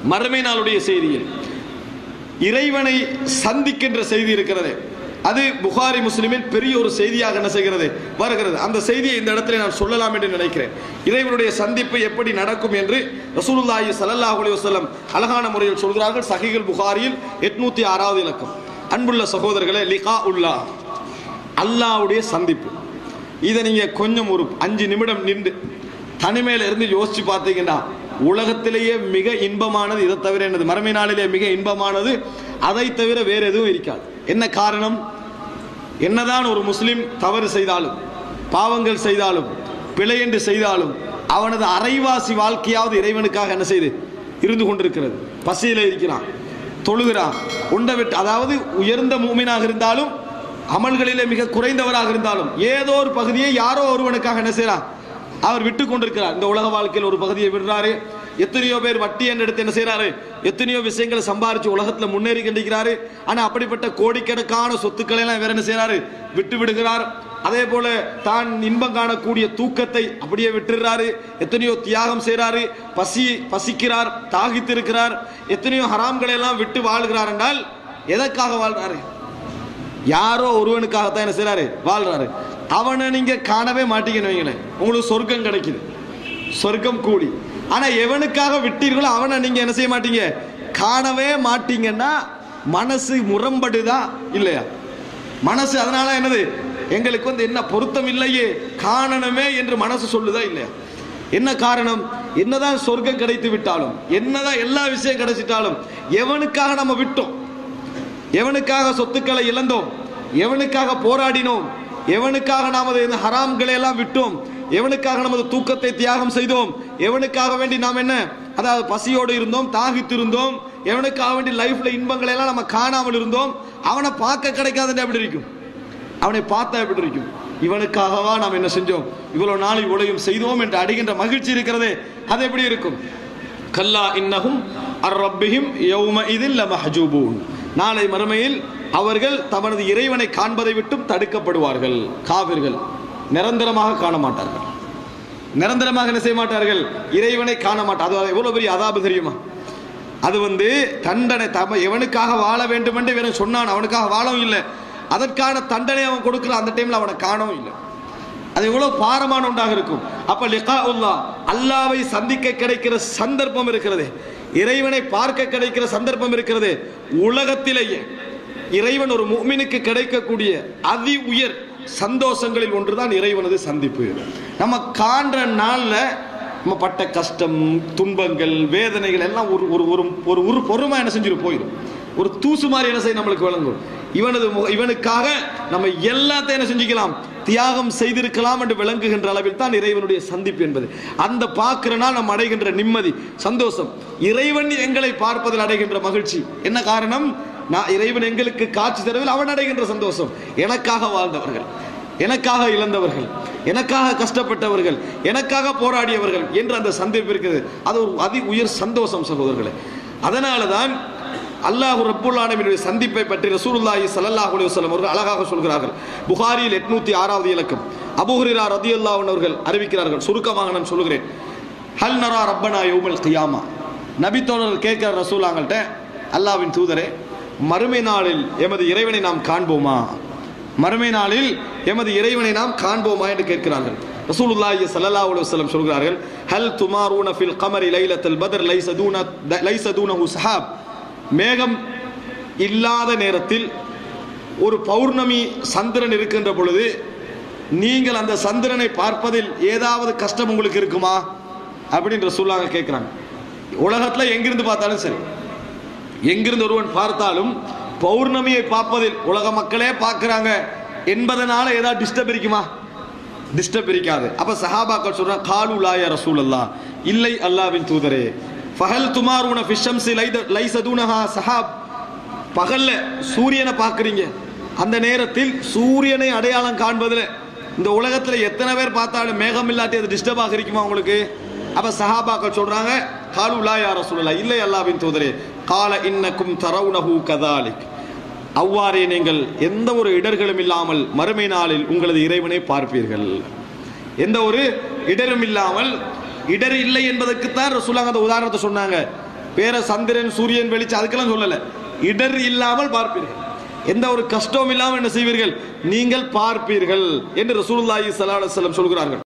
மறுமை நாளுடைய செய்தியில் இறைவனை சந்திக்கின்ற செய்தி இருக்கிறது அது புகாரி முஸ்லிமில் பெரிய ஒரு செய்தியாக என்ன செய்கிறது வருகிறது அந்த செய்தியை இந்த இடத்துல நான் சொல்லலாம் என்று நினைக்கிறேன் இறைவனுடைய சந்திப்பு எப்படி நடக்கும் என்று ரசூலுல்லாஹி ஸல்லல்லாஹு அலைஹி வஸல்லம் அழகான முறையில் சொல்கிறார்கள் சஹீஹுல் புகாரியில் எட்நூத்தி ஆறாவது இலக்கம் அன்புள்ள சகோதரர்களே லிகா உல்லா அல்லாஹ்வுடைய சந்திப்பு இதை நீங்க கொஞ்சம் ஒரு அஞ்சு நிமிடம் நின்று தனிமையில இருந்து யோசிச்சு பார்த்தீங்கன்னா உலகத்திலேயே மிக இன்பமானது இதை தவிர என்னது மறுமை நாளிலே மிக இன்பமானது அதை தவிர வேற எதுவும் இருக்காது என்ன காரணம் என்னதான் ஒரு முஸ்லிம் தவறு செய்தாலும் பாவங்கள் செய்தாலும் பிழை என்று செய்தாலும் அவனது அரைவாசி வாழ்க்கையாவது இறைவனுக்காக என்ன செய்து இருந்து கொண்டிருக்கிறது பசியில இருக்கிறான் தொழுகிறான் உண்டை விட்டு அதாவது உயர்ந்த மூமினாக இருந்தாலும் அமல்களிலே மிக குறைந்தவராக இருந்தாலும் ஏதோ ஒரு பகுதியை யாரோ ஒருவனுக்காக என்ன செய்றான் அவர் விட்டு கொண்டிருக்கிறார் இந்த உலக வாழ்க்கையில் ஒரு பகுதியை விடுறாரு எத்தனையோ பேர் வட்டி என்று எடுத்து என்ன செய்றாரு எத்தனையோ விஷயங்களை சம்பாரிச்சு உலகத்துல முன்னேறி கண்டிக்கிறாரு ஆனா அப்படிப்பட்ட கோடிக்கணக்கான சொத்துக்களை எல்லாம் வேற என்ன செய்றாரு விட்டு விடுகிறார் அதே போல தான் இன்பம் காணக்கூடிய தூக்கத்தை அப்படியே விட்டுறாரு எத்தனையோ தியாகம் செய்றாரு பசி பசிக்கிறார் தாகித்திருக்கிறார் எத்தனையோ ஹராம்களை எல்லாம் விட்டு வாழ்கிறார் என்றால் எதற்காக வாழ்றாரு யாரோ ஒருவனுக்காகத்தான் என்ன செய்றாரு வாழ்றாரு அவனை நீங்க காணவே மாட்டீங்கன்னு வைங்களேன் உங்களுக்கு சொர்க்கம் கிடைக்குது சொர்க்கம் கூடி ஆனா எவனுக்காக விட்டீர்களோ அவனை நீங்க என்ன செய்ய மாட்டீங்க காணவே மாட்டீங்கன்னா மனசு முரம்படுதா இல்லையா மனசு அதனால என்னது எங்களுக்கு வந்து என்ன பொருத்தம் இல்லையே காணணுமே என்று மனசு சொல்லுதா இல்லையா என்ன காரணம் என்னதான் சொர்க்கம் கிடைத்து விட்டாலும் என்னதான் எல்லா விஷயம் கிடைச்சிட்டாலும் எவனுக்காக நம்ம விட்டோம் எவனுக்காக சொத்துக்களை இழந்தோம் எவனுக்காக போராடினோம் எவனுக்காக நமது இந்த ஹராம்களை எல்லாம் விட்டோம் எவனுக்காக நமது தூக்கத்தை தியாகம் செய்தோம் எவனுக்காக வேண்டி நாம் என்ன அதாவது பசியோடு இருந்தோம் தாகித்திருந்தோம் எவனுக்காக வேண்டி லைஃப்ல இன்பங்களை எல்லாம் நம்ம காணாமல் இருந்தோம் அவனை பார்க்க கிடைக்காதுன்னு எப்படி இருக்கும் அவனை பார்த்தா எப்படி இருக்கும் இவனுக்காகவா நாம் என்ன செஞ்சோம் இவ்வளவு நாள் இவ்வளவு செய்தோம் என்று அடைகின்ற மகிழ்ச்சி இருக்கிறதே அது எப்படி இருக்கும் கல்லா இன்னஹும் அர் ரப்பிஹிம் யௌம இதில் லமஹஜூபூன் நாளை மறுமையில் அவர்கள் தமது இறைவனை காண்பதை விட்டும் தடுக்கப்படுவார்கள் காவிர்கள் நிரந்தரமாக காண மாட்டார்கள் நிரந்தரமாக என்ன செய்ய மாட்டார்கள் இறைவனை காண மாட்டார் அது எவ்வளவு பெரிய அதாபு தெரியுமா அது வந்து தண்டனை தம எவனுக்காக வாழ வேண்டும் என்று இவன் சொன்னான் அவனுக்காக வாழவும் இல்லை அதற்கான தண்டனை அவன் கொடுக்கல அந்த டைம்ல அவனை காணவும் இல்லை அது எவ்வளவு பாரமான ஒன்றாக இருக்கும் அப்ப லிகா உல்லா அல்லாவை சந்திக்க கிடைக்கிற சந்தர்ப்பம் இருக்கிறது இறைவனை பார்க்க கிடைக்கிற சந்தர்ப்பம் இருக்கிறது உலகத்திலேயே இறைவன் ஒரு முஃமினுக்கு கிடைக்கக்கூடிய அதி உயர் சந்தோஷங்களில் ஒன்றுதான் இறைவனது சந்திப்பு நம்ம காண்ற நாள்ல நம்ம பட்ட கஷ்டம் துன்பங்கள் வேதனைகள் எல்லாம் ஒரு ஒரு ஒரு ஒரு ஒரு பொறுமை என்ன செஞ்சிரு போயிடும் ஒரு தூசு மாதிரி என்ன செய்ய நம்மளுக்கு விளங்கும் இவனது மு- இவனுக்காக நம்ம எல்லாத்தையும் என்ன செஞ்சுக்கலாம் தியாகம் செய்திருக்கலாம் என்று விளங்குகின்ற அளவில் தான் இறைவனுடைய சந்திப்பு என்பது அந்த பார்க்கிற நாள் நம்ம அடைகின்ற நிம்மதி சந்தோஷம் இறைவன் எங்களை பார்ப்பதில் அடைகின்ற மகிழ்ச்சி என்ன காரணம் நான் இறைவன் எங்களுக்கு காட்சி தருவில் அவன் அடைகின்ற சந்தோஷம் எனக்காக வாழ்ந்தவர்கள் எனக்காக இழந்தவர்கள் எனக்காக கஷ்டப்பட்டவர்கள் எனக்காக போராடியவர்கள் என்று அந்த சந்திப்பு இருக்குது அது ஒரு அதி உயர் சந்தோஷம் சகோதரர்களே அதனால தான் அல்லாஹ் ரப்புல் ஆலமீனுடைய சந்திப்பை பற்றி ரசூலுல்லாஹி ஸல்லல்லாஹு அலைஹி வஸல்லம் அவர்கள் அழகாக சொல்கிறார்கள் புகாரியில் 806 ஆறாவது இலக்கம் அபூ ஹுரைரா ரதியல்லாஹு அன்ஹு அவர்கள் அறிவிக்கிறார்கள் சுருக்கமாக நான் சொல்கிறேன் ஹல் நரா ரப்பனா யௌமல் கியாமா நபி தோழர்கள் கேட்கிற ரசூலாங்கள்ட்ட அல்லாஹ்வின் தூதரே மறுமை நாளில் எமது இறைவனை நாம் காண்போமா மறுமை நாளில் எமது இறைவனை நாம் காண்போமா என்று கேட்கிறார்கள் ரசூலுல்லாஹி ஸல்லல்லாஹு அலைஹி வஸல்லம் சொல்கிறார்கள் ஹல் துமாரூன ஃபில் கமரி லைலத்துல் பத்ர் லைஸ தூன லைஸ தூனஹு சஹாப் மேகம் இல்லாத நேரத்தில் ஒரு பௌர்ணமி சந்திரன் இருக்கின்ற பொழுது நீங்கள் அந்த சந்திரனை பார்ப்பதில் ஏதாவது கஷ்டம் உங்களுக்கு இருக்குமா அப்படின்ற சொல்லாங்க கேட்குறாங்க உலகத்தில் எங்கிருந்து பார்த்தாலும் சரி எங்கிருந்து ஒருவன் பார்த்தாலும் பௌர்ணமியை பார்ப்பதில் உலக மக்களே பார்க்குறாங்க என்பதனால ஏதாவது டிஸ்டர்ப் இருக்குமா டிஸ்டர்ப் இருக்காது அப்ப சஹாபாக்கள் சொல்றாங்க காலு லாய ரசூலல்லா இல்லை அல்லாவின் தூதரே ஃபஹல் துமாரூன ஃபிஷம்சி லைத லைசதூனஹா சஹாப் பகல்ல சூரியனை பார்க்குறீங்க அந்த நேரத்தில் சூரியனை அடையாளம் காண்பதில் இந்த உலகத்துல எத்தனை பேர் பார்த்தாலும் மேகம் இல்லாட்டி அது டிஸ்டர்ப் ஆக இருக்குமா உங்களுக்கு அப்ப சஹாபாக்கள் சொல்றாங்க காலு லா யா ரசூலல்லா இல்லை அல்லாவின் தூதரே கால இன்னக்கும் தரவுனஹு கதாலிக் அவ்வாறே நீங்கள் எந்த ஒரு இடர்களும் இல்லாமல் மறுமை நாளில் உங்களது இறைவனை பார்ப்பீர்கள் எந்த ஒரு இடரும் இல்லாமல் இடர் இல்லை என்பதற்குத்தான் ரசூலாங்க அந்த உதாரணத்தை சொன்னாங்க வேற சந்திரன் சூரியன் வெளிச்சம் அதுக்கெல்லாம் சொல்லல இடர் இல்லாமல் பார்ப்பீர்கள் எந்த ஒரு கஷ்டமும் இல்லாமல் என்ன செய்வீர்கள் நீங்கள் பார்ப்பீர்கள் என்று ரசூலுல்லாஹி ஸல்லல்லாஹு அலைஹி வஸல்லம் சொல்கிறார்கள்